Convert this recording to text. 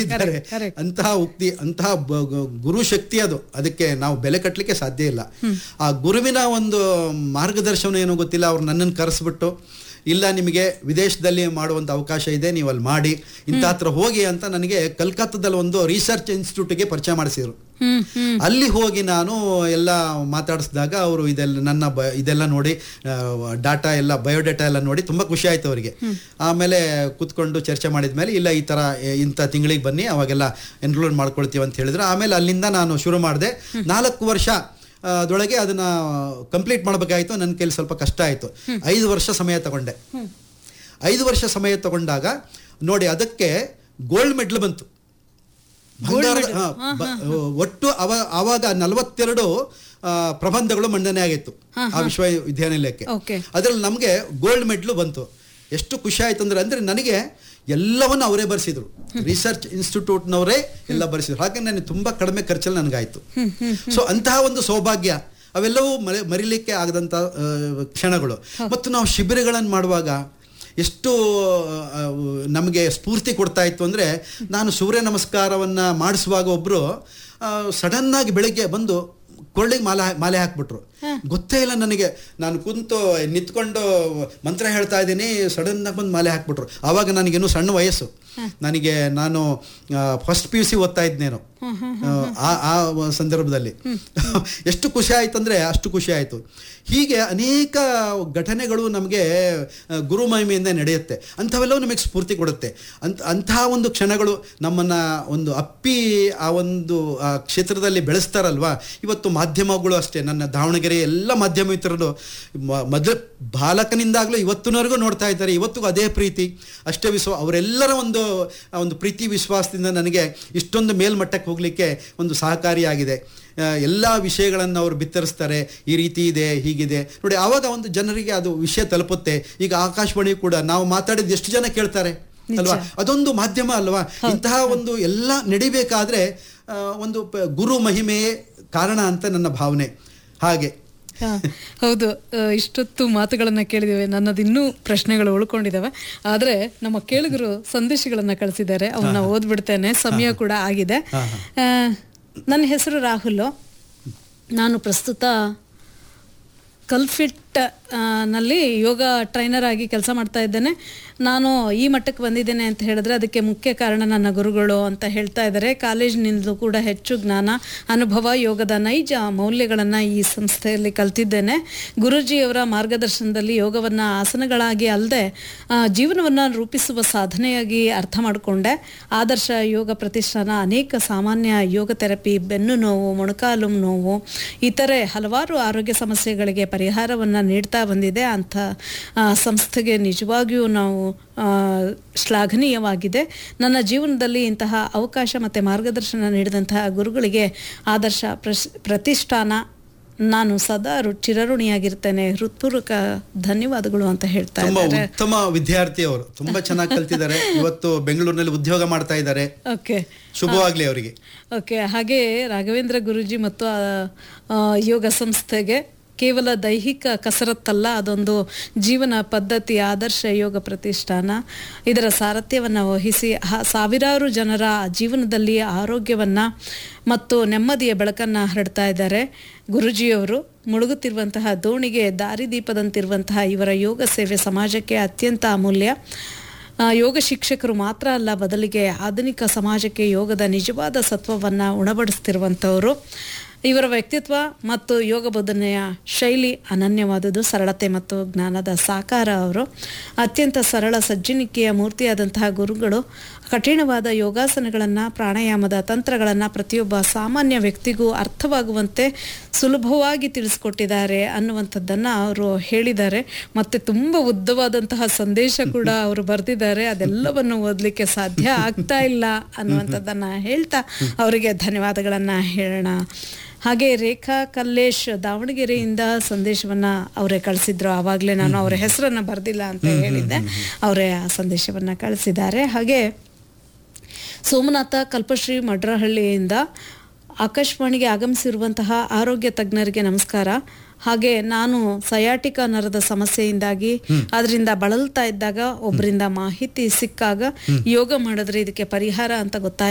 ಹೇಳಿದ್ದಾರೆ Correct, correct. ಅಂತಹ ಉಕ್ತಿ ಅಂತಹ ಬ- ಗ- ಗುರು ಶಕ್ತಿ ಅದು ಅದಕ್ಕೆ ನಾವು ಬೆಲೆ ಕಟ್ಟಲಿಕ್ಕೆ ಸಾಧ್ಯ ಇಲ್ಲ ಆ ಗುರುವಿನ ಒಂದು ಮಾರ್ಗದರ್ಶನ ಏನೋ ಗೊತ್ತಿಲ್ಲ ಅವ್ರು ನನ್ನನ್ನು ಕರೆಸ್ಬಿಟ್ಟು ಇಲ್ಲ ನಿಮಗೆ ವಿದೇಶದಲ್ಲಿ ಮಾಡುವಂಥ ಅವಕಾಶ ಇದೆ ನೀವು ಅಲ್ಲಿ ಮಾಡಿ ಇಂಥ ಹತ್ರ ಹೋಗಿ ಅಂತ ನನಗೆ ಕಲ್ಕತ್ತಾದಲ್ಲಿ ಒಂದು ರಿಸರ್ಚ್ ಇನ್ಸ್ಟಿಟ್ಯೂಟ್ಗೆ ಪರಿಚಯ ಮಾಡಿಸಿದ್ರು ಹ್ಮ್ ಹ್ಮ್ ಅಲ್ಲಿ ಹೋಗಿ ನಾನು ಎಲ್ಲ ಮಾತಾಡಿಸಿದಾಗ ಅವರು ಇದೆಲ್ಲ ನನ್ನ ಬ ಇದೆಲ್ಲ ನೋಡಿ ಡಾಟಾ ಎಲ್ಲ ಬಯೋಡೇಟಾ ಎಲ್ಲ ನೋಡಿ ತುಂಬ ಖುಷಿ ಆಯ್ತು ಅವರಿಗೆ ಆಮೇಲೆ ಕೂತ್ಕೊಂಡು ಚರ್ಚೆ ಮಾಡಿದ ಮೇಲೆ ಇಲ್ಲ ಈ ಥರ ಎ- ಇಂಥ ತಿಂಗಳಿಗೆ ಬನ್ನಿ ಅವಾಗೆಲ್ಲ ಎನ್ರೋಲ್ ಮಾಡ್ಕೊಳ್ತೀವಿ ಅಂತ ಹೇಳಿದ್ರು ಆಮೇಲೆ ಅಲ್ಲಿಂದ ನಾನು ಶುರು ಮಾಡಿದೆ ನಾಲ್ಕು ವರ್ಷ ಆ, ಅದರೊಳಗೆ ಅದನ್ನ ಕಂಪ್ಲೀಟ್ ಮಾಡಬೇಕಾಯಿತು ನನ್ನ ಕೈಲಿ ಸ್ವಲ್ಪ ಕಷ್ಟ ಆಯಿತು ಐದು ವರ್ಷ ಸಮಯ ತಗೊಂಡೆ ಐದು ವರ್ಷ ಸಮಯ ತಗೊಂಡಾಗ ನೋಡಿ ಅದಕ್ಕೆ ಗೋಲ್ಡ್ ಮೆಡಲ್ ಬಂತು ಬಂಗಾರದ ಹಾ, ಬ- ಒಟ್ಟು ಅವ ಆವಾಗ ನಲವತ್ತೆರಡು ಆ, ಪ್ರಬಂಧಗಳು ಮಂಡನೆ ಆಗಿತ್ತು ಆ ವಿಶ್ವವಿದ್ಯಾನಿಲಯಕ್ಕೆ ಓಕೆ ಅದರಲ್ಲಿ ನಮಗೆ ಗೋಲ್ಡ್ ಮೆಡ್ಲು ಬಂತು ಎಷ್ಟು ಖುಷಿ ಆಯ್ತು ಅಂದ್ರೆ ಅಂದ್ರೆ ನನಗೆ ಎಲ್ಲವನ್ನು ಅವರೇ ಬರೆಸಿದ್ರು ರಿಸರ್ಚ್ ಇನ್ಸ್ಟಿಟ್ಯೂಟ್ನವರೇ ಎಲ್ಲ ಬರೆಸಿದ್ರು ಹಾಗೆ ನನಗೆ ತುಂಬಾ ಕಡಿಮೆ ಖರ್ಚಲ್ಲಿ ನನಗಾಯ್ತು ಸೊ ಅಂತಹ ಒಂದು ಸೌಭಾಗ್ಯ ಅವೆಲ್ಲವೂ ಮರೆ ಮರಿಲಿಕ್ಕೆ ಆಗದಂಥ ಆ, ಕ್ಷಣಗಳು ಮತ್ತು ನಾವು ಶಿಬಿರಗಳನ್ನು ಮಾಡುವಾಗ ಎಷ್ಟು ಆ, ನಮಗೆ ಸ್ಫೂರ್ತಿ ಕೊಡ್ತಾ ಇತ್ತು ಅಂದರೆ ನಾನು ಸೂರ್ಯ ನಮಸ್ಕಾರವನ್ನು ಮಾಡಿಸುವಾಗ ಒಬ್ಬರು ಸಡನ್ನಾಗಿ ಬೆಳಿಗ್ಗೆ ಬಂದು ಕೊಳ್ಳಿಗೆ ಮಾಲೆ ಮಾಲೆ ಹಾಕ್ಬಿಟ್ರು ಗೊತ್ತೇ ಇಲ್ಲ ನನಗೆ ನಾನು ಕುಂತು ನಿಂತ್ಕೊಂಡು ಮಂತ್ರ ಹೇಳ್ತಾ ಇದ್ದೀನಿ ಸಡನ್ ಆಗಿ ಬಂದು ಮಾಲೆ ಹಾಕ್ಬಿಟ್ರು ಆವಾಗ ನನಗೇನು ಸಣ್ಣ ವಯಸ್ಸು ನನಗೆ ನಾನು ಫಸ್ಟ್ ಪಿ ಯು ಸಿ ಓದ್ತಾ ಇದ್ನೇನು ಆ ಆ ಸಂದರ್ಭದಲ್ಲಿ ಎಷ್ಟು ಖುಷಿ ಆಯ್ತು ಅಂದರೆ ಅಷ್ಟು ಖುಷಿ ಆಯಿತು ಹೀಗೆ ಅನೇಕ ಘಟನೆಗಳು ನಮಗೆ ಆ, ಗುರು ಮಹಿಮೆಯಿಂದ ನಡೆಯುತ್ತೆ ಅಂಥವೆಲ್ಲವೂ ನಮಗೆ ಸ್ಫೂರ್ತಿ ಕೊಡುತ್ತೆ ಅಂತ ಅಂತಹ ಒಂದು ಕ್ಷಣಗಳು ನಮ್ಮನ್ನು ಒಂದು ಅಪ್ಪಿ ಆ ಒಂದು ಆ ಕ್ಷೇತ್ರದಲ್ಲಿ ಬೆಳೆಸ್ತಾರಲ್ವಾ ಇವತ್ತು ಮಾಧ್ಯಮಗಳು ಅಷ್ಟೇ ನನ್ನ ದಾವಣಗೆರೆ ಎಲ್ಲ ಮಾಧ್ಯಮ ಮಿತ್ರರು ಮ- ಮೊದಲು ಬಾಲಕನಿಂದಾಗಲೂ ಇವತ್ತಿನವರೆಗೂ ನೋಡ್ತಾ ಇದ್ದಾರೆ ಇವತ್ತಿಗೂ ಅದೇ ಪ್ರೀತಿ ಅಷ್ಟೇ ವಿಶ್ವ ಅವರೆಲ್ಲರ ಒಂದು ಆ ಒಂದು ಪ್ರೀತಿ ವಿಶ್ವಾಸದಿಂದ ನನಗೆ ಇಷ್ಟೊಂದು ಮೇಲ್ಮಟ್ಟಕ್ಕೆ ಹೋಗಲಿಕ್ಕೆ ಒಂದು ಸಹಕಾರಿಯಾಗಿದೆ ಆ, ಎಲ್ಲ ವಿಷಯಗಳನ್ನು ಅವರು ಬಿತ್ತರಿಸ್ತಾರೆ ಈ ರೀತಿ ಇದೆ ಹೀಗಿದೆ ನೋಡಿ ಆವಾಗ ಒಂದು ಜನರಿಗೆ ಅದು ವಿಷಯ ತಲುಪುತ್ತೆ ಈಗ ಆಕಾಶವಾಣಿ ಕೂಡ ನಾವು ಮಾತಾಡಿದ ಎಷ್ಟು ಜನ ಕೇಳ್ತಾರೆ ಅಲ್ವಾ ಅದೊಂದು ಮಾಧ್ಯಮ ಅಲ್ವಾ ಇಂತಹ ಒಂದು ಎಲ್ಲ ನಡಿಬೇಕಾದ್ರೆ ಆ, ಒಂದು ಪ- ಗುರು ಮಹಿಮೆಯೇ ಕಾರಣ ಅಂತ ನನ್ನ ಭಾವನೆ ಹಾಗೆ ಹಾ, ಹೌದು ಆ, ಇಷ್ಟೊತ್ತು ಮಾತುಗಳನ್ನ ಕೇಳಿದ್ದೇವೆ ನನ್ನದು ಇನ್ನೂ ಪ್ರಶ್ನೆಗಳು ಉಳ್ಕೊಂಡಿದ್ದಾವೆ ಆದ್ರೆ ನಮ್ಮ ಕೇಳುಗರು ಸಂದೇಶಗಳನ್ನ ಕಳಿಸಿದ್ದಾರೆ ಅವನ್ನ ಓದ್ಬಿಡ್ತೇನೆ ಸಮಯ ಕೂಡ ಆಗಿದೆ ಆ, ನನ್ನ ಹೆಸರು ರಾಹುಲ್ ನಾನು ಪ್ರಸ್ತುತ ಕಲ್ಫಿಟ್ ಆ, ನಲ್ಲಿ ಯೋಗ ಟ್ರೈನರ್ ಆಗಿ ಕೆಲಸ ಮಾಡ್ತಾ ಇದ್ದೇನೆ ನಾನು ಈ ಮಟ್ಟಕ್ಕೆ ಬಂದಿದ್ದೇನೆ ಅಂತ ಹೇಳಿದ್ರೆ ಅದಕ್ಕೆ ಮುಖ್ಯ ಕಾರಣ ನನ್ನ ಗುರುಗಳು ಅಂತ ಹೇಳ್ತಾ ಇದ್ದಾರೆ ಕಾಲೇಜಿನಿಂದಲೂ ಕೂಡ ಹೆಚ್ಚು ಜ್ಞಾನ ಅನುಭವ ಯೋಗದ ನೈಜ ಮೌಲ್ಯಗಳನ್ನು ಈ ಸಂಸ್ಥೆಯಲ್ಲಿ ಕಲ್ತಿದ್ದೇನೆ ಗುರುಜಿಯವರ ಮಾರ್ಗದರ್ಶನದಲ್ಲಿ ಯೋಗವನ್ನು ಆಸನಗಳಾಗಿ ಅಲ್ಲದೆ ಜೀವನವನ್ನು ರೂಪಿಸುವ ಸಾಧನೆಯಾಗಿ ಅರ್ಥ ಮಾಡಿಕೊಂಡೆ ಆದರ್ಶ ಯೋಗ ಪ್ರತಿಷ್ಠಾನ ಅನೇಕ ಸಾಮಾನ್ಯ ಯೋಗ ಥೆರಪಿ ಬೆನ್ನು ನೋವು ಮೊಣಕಾಲು ನೋವು ಇತರೆ ಹಲವಾರು ಆರೋಗ್ಯ ಸಮಸ್ಯೆಗಳಿಗೆ ಪರಿಹಾರವನ್ನು ನೀಡ್ತಾ ಬಂದಿದೆ ಅಂಥ ಆ, ಸಂಸ್ಥೆಗೆ ನಿಜವಾಗಿಯೂ ನಾವು ಆ, ಶ್ಲಾಘನೀಯವಾಗಿದೆ ನನ್ನ ಜೀವನದಲ್ಲಿ ಇಂತಹ ಅವಕಾಶ ಮತ್ತು ಮಾರ್ಗದರ್ಶನ ನೀಡಿದಂತಹ ಗುರುಗಳಿಗೆ ಆದರ್ಶ ಪ್ರಶ್ ಪ್ರತಿಷ್ಠಾನ ನಾನು ಸದಾ ರು- ಚಿರಋಣಿಯಾಗಿರ್ತೇನೆ ಹೃತ್ಪೂರ್ವಕ ಧನ್ಯವಾದಗಳು ಅಂತ ಹೇಳ್ತಾ ತುಂಬಾ ಇದ್ದಾರೆ ಉತ್ತಮ ವಿದ್ಯಾರ್ಥಿ ಅವರು ತುಂಬಾ ಚೆನ್ನಾಗಿ ಕಲ್ತಿದ್ದಾರೆ ಇವತ್ತು ಬೆಂಗಳೂರಿನಲ್ಲಿ ಉದ್ಯೋಗ ಮಾಡ್ತಾ ಇದ್ದಾರೆ ಓಕೆ ಶುಭವಾಗ್ಲಿ ಅವರಿಗೆ ಓಕೆ ಹಾಗೆ ರಾಘವೇಂದ್ರ ಗುರುಜಿ ಮತ್ತು ಆ, ಆ, ಯೋಗ ಸಂಸ್ಥೆಗೆ ಕೇವಲ ದೈಹಿಕ ಕಸರತ್ತಲ್ಲ ಅದೊಂದು ಜೀವನ ಪದ್ಧತಿ ಆದರ್ಶ ಯೋಗ ಪ್ರತಿಷ್ಠಾನ ಇದರ ಸಾರಥ್ಯವನ್ನು ವಹಿಸಿ ಹ- ಸಾವಿರಾರು ಜನರ ಜೀವನದಲ್ಲಿ ಆರೋಗ್ಯವನ್ನ ಮತ್ತು ನೆಮ್ಮದಿಯ ಬೆಳಕನ್ನು ಹರಡ್ತಾ ಇದ್ದಾರೆ ಗುರುಜಿಯವರು ಮುಳುಗುತ್ತಿರುವಂತಹ ದೋಣಿಗೆ ದಾರಿದೀಪದಂತಿರುವಂತಹ ಇವರ ಯೋಗ ಸೇವೆ ಸಮಾಜಕ್ಕೆ ಅತ್ಯಂತ ಅಮೂಲ್ಯ ಆ, ಯೋಗ ಶಿಕ್ಷಕರು ಮಾತ್ರ ಅಲ್ಲ ಬದಲಿಗೆ ಆಧುನಿಕ ಸಮಾಜಕ್ಕೆ ಯೋಗದ ನಿಜವಾದ ಸತ್ವವನ್ನು ಉಣಬಡಿಸ್ತಿರುವಂಥವರು ಇವರ ವ್ಯಕ್ತಿತ್ವ ಮತ್ತು ಯೋಗ ಬೋಧನೆಯ ಶೈಲಿ ಅನನ್ಯವಾದುದು ಸರಳತೆ ಮತ್ತು ಜ್ಞಾನದ ಸಾಕಾರ ಅವರು ಅತ್ಯಂತ ಸರಳ ಸಜ್ಜನಿಕೆಯ ಮೂರ್ತಿಯಾದಂತಹ ಗುರುಗಳು ಕಠಿಣವಾದ ಯೋಗಾಸನಗಳನ್ನು ಪ್ರಾಣಾಯಾಮದ ತಂತ್ರಗಳನ್ನು ಪ್ರತಿಯೊಬ್ಬ ಸಾಮಾನ್ಯ ವ್ಯಕ್ತಿಗೂ ಅರ್ಥವಾಗುವಂತೆ ಸುಲಭವಾಗಿ ತಿಳಿಸ್ಕೊಟ್ಟಿದ್ದಾರೆ ಅನ್ನುವಂಥದ್ದನ್ನು ಅವರು ಹೇಳಿದ್ದಾರೆ ಮತ್ತು ತುಂಬ ಉದ್ದವಾದಂತಹ ಸಂದೇಶ ಕೂಡ ಅವರು ಬರೆದಿದ್ದಾರೆ ಅದೆಲ್ಲವನ್ನು ಓದಲಿಕ್ಕೆ ಸಾಧ್ಯ ಆಗ್ತಾ ಇಲ್ಲ ಅನ್ನುವಂಥದ್ದನ್ನು ಹೇಳ್ತಾ ಅವರಿಗೆ ಧನ್ಯವಾದಗಳನ್ನು ಹೇಳೋಣ ಹಾಗೆ ರೇಖಾ ಕಲ್ಲೇಶ್ ದಾವಣಗೆರೆಯಿಂದ ಸಂದೇಶವನ್ನ ಅವರೇ ಕಳಿಸಿದ್ರು ಆವಾಗಲೇ ನಾನು ಅವರ ಹೆಸರನ್ನ ಬರೆದಿಲ್ಲ ಅಂತ ಹೇಳಿದ್ದೆ ಅವರೇ ಆ ಸಂದೇಶವನ್ನ ಕಳಿಸಿದ್ದಾರೆ ಹಾಗೆ ಸೋಮನಾಥ ಕಲ್ಪಶ್ರೀ ಮಡ್ರಹಳ್ಳಿಯಿಂದ ಆಕಾಶವಾಣಿಗೆ ಆಗಮಿಸಿರುವಂತಹ ಆರೋಗ್ಯ ತಜ್ಞರಿಗೆ ನಮಸ್ಕಾರ ಹಾಗೆ ನಾನು ಸಯಾಟಿಕ ನರದ ಸಮಸ್ಯೆಯಿಂದಾಗಿ ಅದರಿಂದ ಬಳಲ್ತಾ ಇದ್ದಾಗ ಒಬ್ಬರಿಂದ ಮಾಹಿತಿ ಸಿಕ್ಕಾಗ ಯೋಗ ಮಾಡಿದ್ರೆ ಇದಕ್ಕೆ ಪರಿಹಾರ ಅಂತ ಗೊತ್ತಾಯ್ತು